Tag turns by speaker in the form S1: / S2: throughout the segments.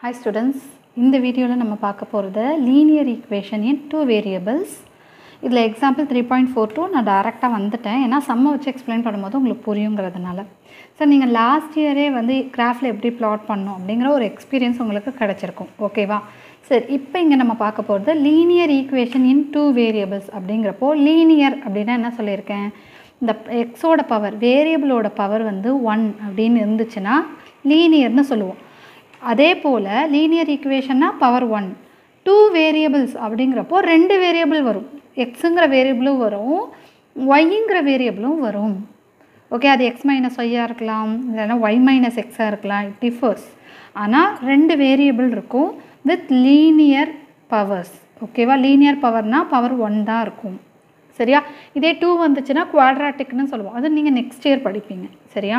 S1: hi students இந்த வீடியோவில் நம்ம பார்க்க போகிறது linear equation in two variables இதில் example three point four two நான் டேரெக்டாக வந்துட்டேன் ஏன்னா சம்மை வச்சு எக்ஸ்பிளைன் பண்ணும்போது உங்களுக்கு புரியுங்கிறதுனால ஸோ நீங்கள் லாஸ்ட் இயரே வந்து கிராஃபில் எப்படி ப்ளாட் பண்ணணும் அப்படிங்கிற ஒரு எக்ஸ்பீரியன்ஸ் உங்களுக்கு கிடச்சிருக்கும் ஓகேவா சரி இப்போ இங்கே நம்ம பார்க்க போகிறது linear equation in two variables அப்படிங்கிறப்போ லீனியர் அப்படின்னா என்ன சொல்லியிருக்கேன் இந்த எக்ஸோட பவர் வேரியபிளோட பவர் வந்து ஒன் அப்படின்னு இருந்துச்சுன்னா லீனியர்னு சொல்லுவோம் அதே போல் லீனியர் ஈக்குவேஷன்னா பவர் ஒன் டூ வேரியபிள்ஸ் அப்படிங்கிறப்போ ரெண்டு வேரியபிள் வரும் எக்ஸுங்கிற வேரியபிளும் வரும் ஒய்ங்கிற வேரியபிளும் வரும் ஓகே அது எக்ஸ் மைனஸ் ஒய்யாக இருக்கலாம் இல்லைன்னா ஒய் மைனஸ் எக்ஸாக இருக்கலாம் இட் டிஃபர்ஸ் ஆனால் ரெண்டு வேரியபிள் இருக்கும் வித் லீனியர் பவர்ஸ் ஓகேவா லீனியர் பவர்னால் பவர் ஒன் தான் இருக்கும் சரியா இதே டூ வந்துச்சுன்னா குவாட்ராட்டிக்னு சொல்லுவோம் அது நீங்கள் நெக்ஸ்ட் இயர் படிப்பீங்க சரியா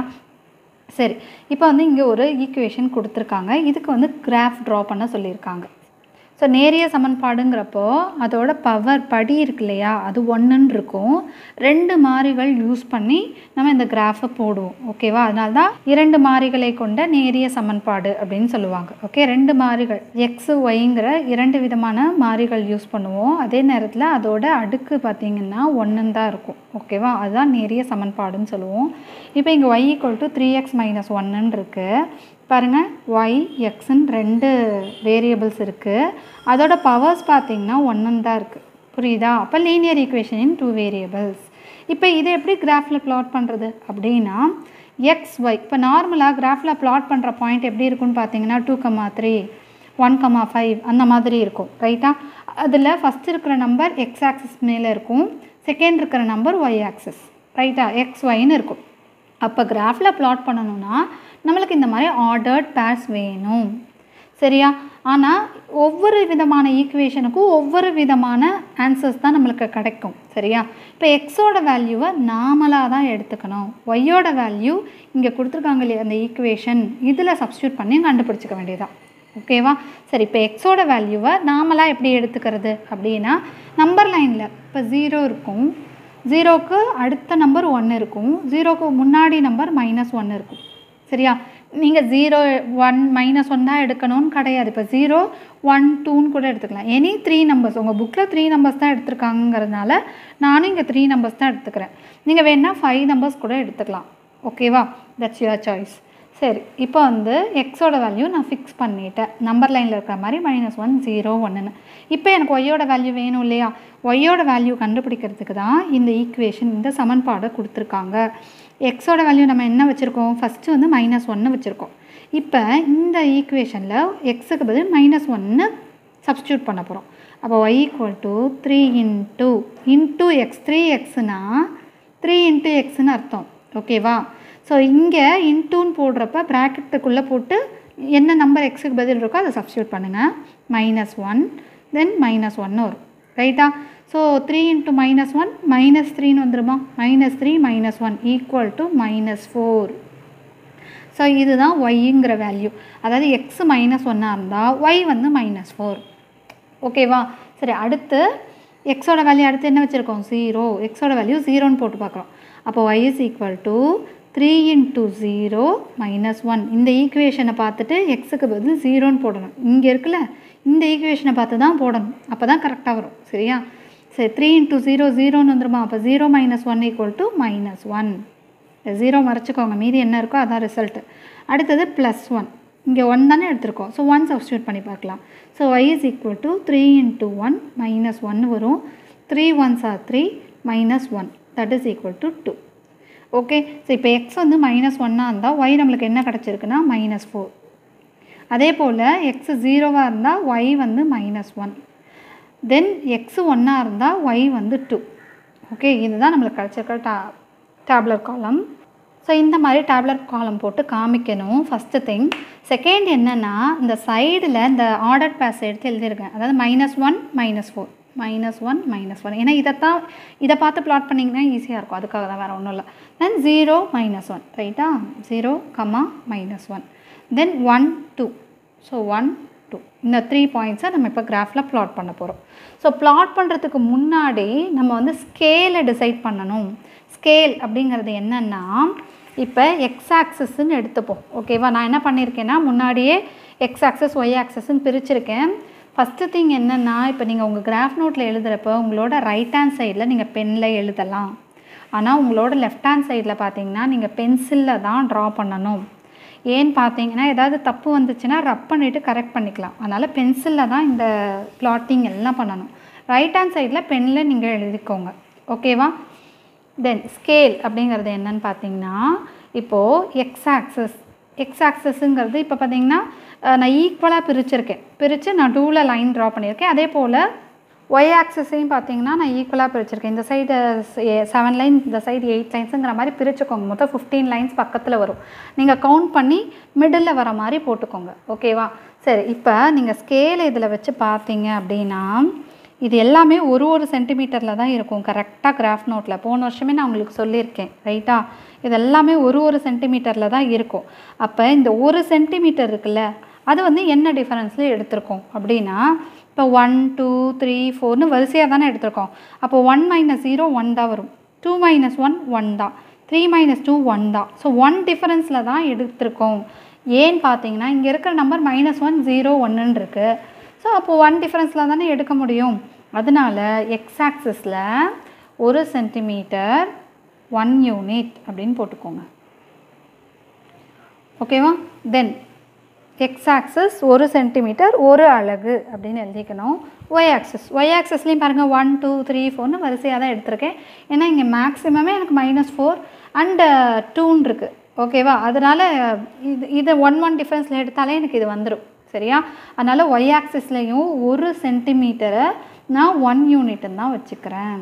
S1: சரி இப்போ வந்து இங்கே ஒரு ஈக்குவேஷன் கொடுத்துருக்காங்க இதுக்கு வந்து கிராஃப் ட்ரா பண்ண சொல்லியிருக்காங்க ஸோ நேரிய சமன்பாடுங்கிறப்போ அதோட பவர் படி இருக்கு இல்லையா அது ஒன்றுன்னு இருக்கும் ரெண்டு மாறிகள் யூஸ் பண்ணி நம்ம இந்த கிராஃபை போடுவோம் ஓகேவா அதனால தான் இரண்டு மாறிகளை கொண்ட நேரிய சமன்பாடு அப்படின்னு சொல்லுவாங்க ஓகே ரெண்டு மாறிகள் எக்ஸு ஒய்ங்கிற இரண்டு விதமான மாறிகள் யூஸ் பண்ணுவோம் அதே நேரத்தில் அதோட அடுக்கு பார்த்திங்கன்னா ஒன்றுன்னு தான் இருக்கும் ஓகேவா அதுதான் நேரிய சமன்பாடுன்னு சொல்லுவோம் இப்போ இங்கே Y equal to three X minus ஒன்னுன்னு இருக்குது பாருங்கள் ஒய் எக்ஸுன்னு ரெண்டு வேரியபிள்ஸ் இருக்குது அதோட பவர்ஸ் பார்த்திங்கன்னா ஒன்றுன்னு தான் இருக்குது புரியுதா அப்போ linear equation in two variables இப்போ இதை எப்படி கிராஃபில் ப்ளாட் பண்ணுறது அப்படின்னா எக்ஸ் ஒய் இப்போ நார்மலாக கிராஃபில் ப்ளாட் பண்ணுற பாயிண்ட் எப்படி இருக்குன்னு பார்த்தீங்கன்னா two comma three one comma five அந்த மாதிரி இருக்கும் ரைட்டா அதில் ஃபஸ்ட் இருக்கிற நம்பர் எக்ஸ் ஆக்சஸ் மேலே இருக்கும் செகண்ட் இருக்கிற நம்பர் ஒய் ஆக்சஸ் ரைட்டா எக்ஸ் ஒய்னு இருக்கும் அப்போ கிராஃபில் ப்ளாட் பண்ணணும்னா நம்மளுக்கு இந்த மாதிரி ஆர்டர்ட் பேர்ஸ் வேணும் சரியா ஆனால் ஒவ்வொரு விதமான ஈக்குவேஷனுக்கும் ஒவ்வொரு விதமான ஆன்சர்ஸ் தான் நம்மளுக்கு கிடைக்கும் சரியா இப்போ எக்ஸோட வேல்யூவை நாமலாக தான் எடுத்துக்கணும் ஒய்யோட வேல்யூ இங்கே கொடுத்துருக்காங்க இல்லையா அந்த ஈக்குவேஷன் இதில் சப்ஸ்டியூட் பண்ணி கண்டுபிடிச்சிக்க வேண்டியதான் ஓகேவா சரி இப்போ எக்ஸோட வேல்யூவை நாமளாக எப்படி எடுத்துக்கிறது அப்படின்னா நம்பர் லைனில் இப்போ ஜீரோ இருக்கும் ஜீரோக்கு அடுத்த நம்பர் ஒன்று இருக்கும் ஜீரோக்கு முன்னாடி நம்பர் மைனஸ் ஒன்று இருக்கும் சரியா நீங்கள் ஜீரோ ஒன் மைனஸ் ஒன் தான் எடுக்கணும்னு கிடையாது இப்போ ஜீரோ ஒன் டூன்னு கூட எடுத்துக்கலாம் எனி த்ரீ நம்பர்ஸ் உங்கள் புக்கில் த்ரீ நம்பர்ஸ் தான் எடுத்திருக்காங்கிறதுனால நானும் இங்கே த்ரீ நம்பர்ஸ் தான் எடுத்துக்கிறேன் நீங்கள் வேணால் ஃபைவ் நம்பர்ஸ் கூட எடுத்துக்கலாம் ஓகேவா தட்ஸ் யுவர் சாய்ஸ் சரி இப்போ வந்து எக்ஸோட வேல்யூ நான் ஃபிக்ஸ் பண்ணிட்டேன் நம்பர் லைனில் இருக்கிற மாதிரி மைனஸ் ஒன் ஜீரோ ஒன்றுன்னு இப்போ எனக்கு ஒய்யோட வேல்யூ வேணும் இல்லையா ஒய்யோட வேல்யூ கண்டுபிடிக்கிறதுக்கு தான் இந்த ஈக்குவேஷன் இந்த சமன்பாடை கொடுத்துருக்காங்க எக்ஸோட வேல்யூ நம்ம என்ன வச்சுருக்கோம் ஃபஸ்ட்டு வந்து மைனஸ் ஒன்று வச்சுருக்கோம் இப்போ இந்த ஈக்குவேஷனில் எக்ஸுக்கு பதில் மைனஸ் ஒன்று சப்ஸ்டியூட் பண்ண போகிறோம் அப்போ y equal to three into into x three எக்ஸ்னா த்ரீ இன்ட்டு எக்ஸ்னு அர்த்தம் ஓகேவா ஸோ இங்கே இன்டூன்னு போடுறப்ப ப்ராக்கெட்டுக்குள்ளே போட்டு என்ன நம்பர் எக்ஸுக்கு பதில் இருக்கோ அதை சப்ஸ்டியூட் பண்ணுங்கள் மைனஸ் ஒன் தென் மைனஸ் ஒன்று வரும் ரைட்டா so three into minus one minus த்ரீன்னு வந்துடுமா minus three minus one equal to minus four so இதுதான் ஒய்ங்கிற வேல்யூ அதாவது எக்ஸ் மைனஸ் ஒன்னாக இருந்தால் ஒய் வந்து மைனஸ் ஃபோர் ஓகேவா சரி அடுத்து எக்ஸோட வேல்யூ அடுத்து என்ன வச்சுருக்கோம் ஜீரோ எக்ஸோட வேல்யூ ஜீரோன்னு போட்டு பார்க்குறோம் அப்போ y is equal to three into zero minus one இந்த ஈக்குவேஷனை பார்த்துட்டு எக்ஸுக்கு பதில் ஜீரோன்னு போடணும் இங்கே இருக்குல்ல இந்த ஈக்குவேஷனை பார்த்து தான் போடணும் அப்போ தான் கரெக்டாக வரும் சரியா சரி த்ரீ இன்ட்டு ஜீரோ ஜீரோன்னு வந்துருமா அப்போ zero minus one equal to minus one zero மறைச்சிக்கோங்க மீதி என்ன இருக்கோ அதான் ரிசல்ட்டு அடுத்தது ப்ளஸ் ஒன் இங்கே ஒன் தானே எடுத்திருக்கோம் ஸோ ஒன் சப்ஸ்டியூட் பண்ணி பார்க்கலாம் so y is equal to three into one minus one வரும் three ones are three minus one that is equal to two okay so இப்போ எக்ஸ் வந்து minus ஒன்னாக இருந்தால் ஒய் நம்மளுக்கு என்ன கிடச்சிருக்குன்னா மைனஸ் ஃபோர் அதே போல் எக்ஸ் ஜீரோவாக இருந்தால் ஒய் வந்து மைனஸ் ஒன் தென் எக்ஸு ஒன்னாக இருந்தால் ஒய் வந்து டூ ஓகே இதுதான் நம்மளுக்கு கிடச்சிருக்க டா டேப்லர் காலம் ஸோ இந்த மாதிரி டேப்லர் காலம் போட்டு காமிக்கணும் ஃபஸ்ட்டு திங் செகண்ட் என்னென்னா இந்த சைடில் இந்த ஆர்டர் பேஸ் எடுத்து எழுதியிருக்கேன் அதாவது minus one minus four minus one minus one ஏன்னா இதைத்தான் இதை பார்த்து ப்ளாட் பண்ணிங்கன்னா ஈஸியாக இருக்கும் அதுக்காக தான் வேறு ஒன்றும் இல்லை தென் ஜீரோ மைனஸ் ஒன் ரைட்டா zero comma minus one then one two so one two இந்த த்ரீ பாயிண்ட்ஸை நம்ம இப்போ கிராஃபில் ப்ளாட் பண்ண போகிறோம் ஸோ ப்ளாட் பண்ணுறதுக்கு முன்னாடி நம்ம வந்து ஸ்கேலை டிசைட் பண்ணணும் ஸ்கேல் அப்படிங்கிறது என்னென்னா இப்போ எக்ஸ் ஆக்சஸ்ன்னு எடுத்துப்போம் ஓகேவா நான் என்ன பண்ணியிருக்கேன்னா முன்னாடியே எக்ஸ் ஆக்சஸ் ஒய் ஆக்சஸ்ன்னு பிரிச்சிருக்கேன் ஃபஸ்ட்டு திங் என்னென்னா இப்போ நீங்கள் உங்கள் கிராஃப் நோட்டில் எழுதுகிறப்போ உங்களோட ரைட் ஹேண்ட் சைடில் நீங்கள் பெனில் எழுதலாம் ஆனால் உங்களோட லெஃப்ட் ஹேண்ட் சைடில் பார்த்தீங்கன்னா நீங்கள் பென்சிலில் தான் ட்ரா பண்ணணும் ஏன்னு பார்த்தீங்கன்னா ஏதாவது தப்பு வந்துச்சுன்னா ரப் பண்ணிவிட்டு கரெக்ட் பண்ணிக்கலாம் அதனால் பென்சிலில் தான் இந்த பிளாட்டிங் எல்லாம் பண்ணணும் ரைட் ஹேண்ட் சைடில் பெனில் நீங்கள் எழுதிக்கோங்க ஓகேவா தென் ஸ்கேல் அப்படிங்கிறது என்னன்னு பார்த்தீங்கன்னா இப்போது எக்ஸ் ஆக்சஸ் எக்ஸ் ஆக்சஸ்ங்கிறது இப்போ பார்த்தீங்கன்னா அஹ், நான் ஈக்குவலாக பிரிச்சிருக்கேன் பிரித்து நான் டூவில் லைன் ட்ரா பண்ணியிருக்கேன் அதே போல் ஒய் ஆக்சஸையும் பார்த்தீங்கன்னா நான் ஈக்குவலாக பிரிச்சிருக்கேன் இந்த சைடு செவன் லைன் இந்த சைடு எயிட் லைன்ஸுங்கிற மாதிரி பிரிச்சுக்கோங்க மொத்தம் ஃபிஃப்டீன் லைன்ஸ் பக்கத்தில் வரும் நீங்கள் கவுண்ட் பண்ணி மிடில் வர மாதிரி போட்டுக்கோங்க ஓகேவா சரி இப்போ நீங்கள் ஸ்கேல் இதில் வச்சு பார்த்தீங்க அப்படின்னா இது எல்லாமே ஒரு ஒரு சென்டிமீட்டரில் தான் இருக்கும் கரெக்டாக கிராஃப் நோட்டில் போன வருஷமே நான் உங்களுக்கு சொல்லியிருக்கேன் ரைட்டா இது எல்லாமே ஒரு ஒரு சென்டிமீட்டரில் தான் இருக்கும் அப்போ இந்த ஒரு சென்டிமீட்டர் இருக்குல்ல அது வந்து என்ன டிஃபரன்ஸில் எடுத்திருக்கோம் அப்படின்னா இப்போ ஒன் டூ த்ரீ ஃபோர்னு வரிசையாக தானே எடுத்திருக்கோம் அப்போ ஒன் மைனஸ் ஜீரோ ஒன் தான் வரும் டூ மைனஸ் ஒன் ஒன் தான் த்ரீ மைனஸ் டூ ஒன் தான் ஸோ ஒன் டிஃபரன்ஸில் தான் எடுத்திருக்கோம் ஏன்னு பார்த்தீங்கன்னா இங்கே இருக்கிற நம்பர் மைனஸ் ஒன் ஜீரோ ஒன்றுன்னு இருக்குது ஸோ அப்போது ஒன் டிஃபரன்ஸில் தானே எடுக்க முடியும் அதனால எக்ஸ் ஆக்சிஸில் ஒரு சென்டிமீட்டர் ஒன் யூனிட் அப்படின்னு போட்டுக்கோங்க ஓகேவா தென் எக்ஸ் ஆக்சஸ் ஒரு சென்டிமீட்டர் ஒரு அலகு அப்படின்னு எழுதிக்கணும் ஒய் ஆக்சஸ் ஒய் ஆக்சஸ்லேயும் பாருங்கள் ஒன் டூ த்ரீ ஃபோர்னு வரிசையாக தான் எடுத்திருக்கேன் ஏன்னா இங்கே மேக்ஸிமமே எனக்கு மைனஸ் ஃபோர் அண்டு டூன்னு இருக்குது ஓகேவா அதனால் இது இது ஒன் ஒன் டிஃப்ரென்ஸில் எடுத்தாலே எனக்கு இது வந்துடும் சரியா அதனால் ஒய் ஆக்சிஸ்லேயும் ஒரு சென்டிமீட்டரை நான் ஒன் யூனிட்டுன்னு தான் வச்சுக்கிறேன்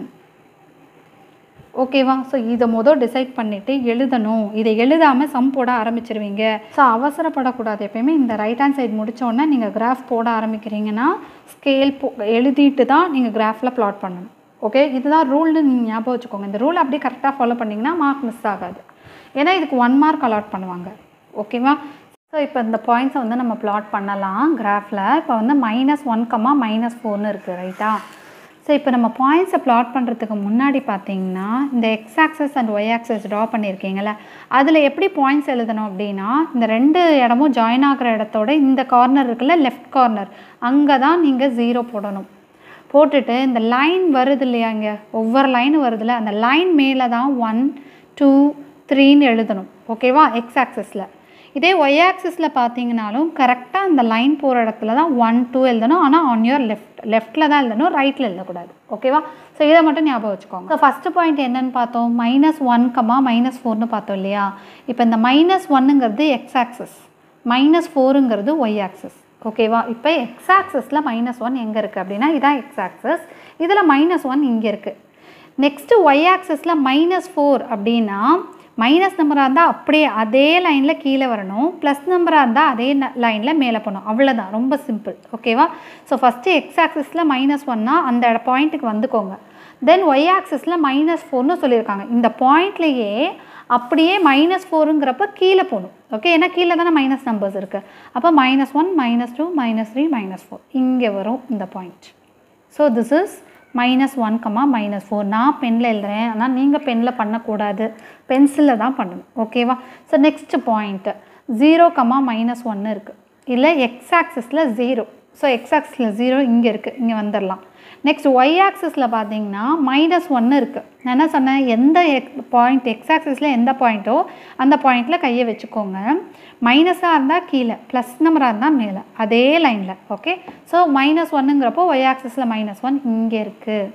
S1: ஓகேவா ஸோ இதை மொதல் டிசைட் பண்ணிவிட்டு எழுதணும் இதை எழுதாமல் சம் போட ஆரம்பிச்சிருவீங்க ஸோ அவசரப்படக்கூடாது எப்பயுமே இந்த ரைட் ஹேண்ட் சைடு முடித்தோடனே நீங்கள் கிராஃப் போட ஆரம்பிக்கிறீங்கன்னா ஸ்கேல் போ எழுதிட்டு தான் நீங்கள் கிராஃபில் ப்ளாட் பண்ணணும் ஓகே இதுதான் ரூல்னு நீங்கள் ஞாபகம் வச்சுக்கோங்க இந்த ரூல் அப்படியே கரெக்டாக ஃபாலோ பண்ணிங்கன்னா மார்க் மிஸ் ஆகாது ஏன்னா இதுக்கு ஒன் மார்க் அலாட் பண்ணுவாங்க ஓகேவா ஸோ இப்போ இந்த பாயிண்ட்ஸை வந்து நம்ம ப்ளாட் பண்ணலாம் கிராஃபில் இப்போ வந்து மைனஸ் ஒன் கம்மா மைனஸ் ஃபோர்னு இருக்குது ரைட்டா ஸோ இப்போ நம்ம பாயிண்ட்ஸை ப்ளாட் பண்ணுறதுக்கு முன்னாடி பார்த்தீங்கன்னா இந்த x axis and y axis draw பண்ணியிருக்கீங்கள அதில் எப்படி பாயிண்ட்ஸ் எழுதணும் அப்படின்னா இந்த ரெண்டு இடமும் ஜாயின் ஆகிற இடத்தோட இந்த கார்னர் இருக்குல்ல லெஃப்ட் கார்னர் அங்கே தான் நீங்கள் ஜீரோ போடணும் போட்டுட்டு இந்த லைன் வருது இல்லையா இங்கே ஒவ்வொரு லைன் வருதுல்ல அந்த லைன் மேலே தான் ஒன் டூ த்ரீன்னு எழுதணும் ஓகேவா எக்ஸ் ஆக்சஸில் இதே ஒய் ஆக்சிஸில் பார்த்தீங்கனாலும் கரெக்டாக அந்த லைன் போகிற இடத்துல தான் ஒன் டூ எழுதணும் ஆனால் ஆன் யுவர் லெஃப்ட் லெஃப்ட்டில் தான் எழுதணும் ரைட்டில் எழுதக்கூடாது ஓகேவா ஸோ இதை மட்டும் ஞாபகம் வச்சுக்கோங்க ஸோ ஃபஸ்ட்டு பாயிண்ட் என்னன்னு பார்த்தோம் மைனஸ் ஒன் கமா மைனஸ் ஃபோர்னு பார்த்தோம் இல்லையா இப்போ இந்த மைனஸ் ஒன்னுங்கிறது எக்ஸ் ஆக்சஸ் மைனஸ் ஃபோருங்கிறது ஒய் ஆக்சஸ் ஓகேவா இப்போ எக்ஸ் ஆக்சஸில் மைனஸ் ஒன் எங்கே இருக்குது அப்படின்னா இதான் எக்ஸ் ஆக்சஸ் இதில் மைனஸ் ஒன் இங்கே இருக்குது நெக்ஸ்ட்டு ஒய் ஆக்சஸில் மைனஸ் ஃபோர் அப்படின்னா மைனஸ் நம்பராக இருந்தால் அப்படியே அதே லைனில் கீழே வரணும் ப்ளஸ் நம்பராக இருந்தால் அதே லைனில் மேலே போகணும் அவ்வளோதான் ரொம்ப சிம்பிள் ஓகேவா ஸோ ஃபஸ்ட்டு எக்ஸ் ஆக்சிஸில் மைனஸ் ஒன்னா அந்த பாயிண்ட்டுக்கு வந்துக்கோங்க தென் ஒய் ஆக்சிஸில் மைனஸ் ஃபோர்னு சொல்லியிருக்காங்க இந்த பாயிண்ட்லேயே அப்படியே மைனஸ் ஃபோருங்கிறப்ப கீழே போகணும் ஓகே ஏன்னா கீழே தானே மைனஸ் நம்பர்ஸ் இருக்குது அப்போ minus one minus two minus three minus four இங்கே வரும் இந்த point so this is minus one comma minus four நான் பெனில் எழுதுறேன் ஆனால் நீங்கள் பெனில் பண்ணக்கூடாது பென்சிலில் தான் பண்ணணும் ஓகேவா so next point zero comma minus ஒன்று இருக்குது இல்லை எக்ஸ் ஆக்சிஸில் ஜீரோ ஸோ எக்ஸ் ஆக்சிஸில் ஜீரோ இங்கே இருக்குது இங்கே வந்துடலாம் நெக்ஸ்ட் ஒய் ஆக்சிஸில் பார்த்தீங்கன்னா மைனஸ் ஒன்று இருக்குது நான் என்ன சொன்னேன் எந்த எக் பாயிண்ட் எக்ஸ் ஆக்சிஸில் எந்த பாயிண்ட்டோ அந்த பாயிண்ட்டில் கையை வச்சுக்கோங்க மைனஸாக இருந்தால் கீழே ப்ளஸ் நம்பராக இருந்தால் மேலே அதே லைனில் ஓகே ஸோ மைனஸ் ஒன்னுங்கிறப்போ ஒய் ஆக்சிஸில் மைனஸ் ஒன் இங்கே இருக்குது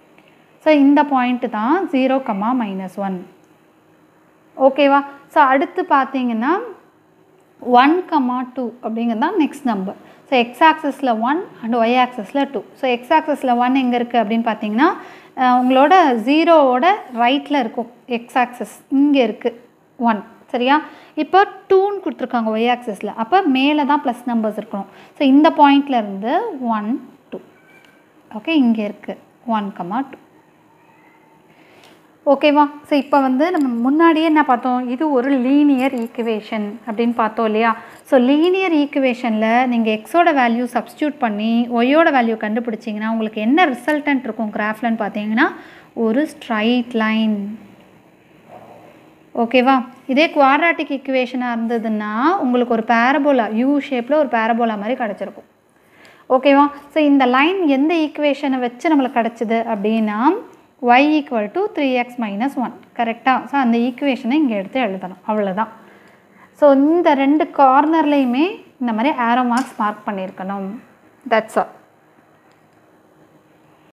S1: ஸோ இந்த பாயிண்ட்டு தான் ஜீரோ கம்மா மைனஸ் ஒன் ஓகேவா ஸோ அடுத்து பார்த்தீங்கன்னா ஒன் கமா டூ அப்படிங்கிறது தான் நெக்ஸ்ட் நம்பர் ஸோ எக்ஸ் ஆக்சஸில் ஒன் அண்ட் ஒய் ஆக்சஸில் டூ ஸோ எக்ஸ் ஆக்சஸில் ஒன் எங்கே இருக்குது அப்படின்னு பார்த்தீங்கன்னா அஹ், உங்களோட ஜீரோவோட ரைட்டில் இருக்கும் எக்ஸ் ஆக்சஸ் இங்கே இருக்குது ஒன் சரியா இப்போ டூன்னு கொடுத்துருக்காங்க ஒய் ஆக்சஸில் அப்போ மேலே தான் ப்ளஸ் நம்பர்ஸ் இருக்கணும் ஸோ இந்த பாயிண்ட்ல இருந்து ஒன் டூ ஓகே இங்கே இருக்குது ஒன் கமா டூ ஓகேவா ஸோ இப்போ வந்து நம்ம முன்னாடியே என்ன பார்த்தோம் இது ஒரு லீனியர் ஈக்குவேஷன் அப்படின்னு பார்த்தோம் இல்லையா ஸோ லீனியர் ஈக்குவேஷனில் நீங்கள் எக்ஸோட வேல்யூ சப்ஸ்டியூட் பண்ணி ஒய்யோட வேல்யூ கண்டுபிடிச்சிங்கன்னா உங்களுக்கு என்ன ரிசல்டன்ட் இருக்கும் கிராஃப்லன்னு பார்த்தீங்கன்னா ஒரு ஸ்ட்ரைட் லைன் ஓகேவா இதே குவாட்ராட்டிக் ஈக்குவேஷனாக இருந்ததுன்னா உங்களுக்கு ஒரு பேரபோலா யூ ஷேப்பில் ஒரு பேரபோலா மாதிரி கிடச்சிருக்கும் ஓகேவா ஸோ இந்த லைன் எந்த ஈக்குவேஷனை வச்சு நம்மளுக்கு கிடச்சிது அப்படின்னா y equal to three X minus one கரெக்டாக ஸோ அந்த ஈக்குவேஷனை இங்கே எடுத்து எழுதணும் அவ்வளோதான் ஸோ இந்த ரெண்டு கார்னர்லேயுமே இந்த மாதிரி ஆரோ மார்க்ஸ் மார்க் பண்ணியிருக்கணும் தட்ஸ் ஆல்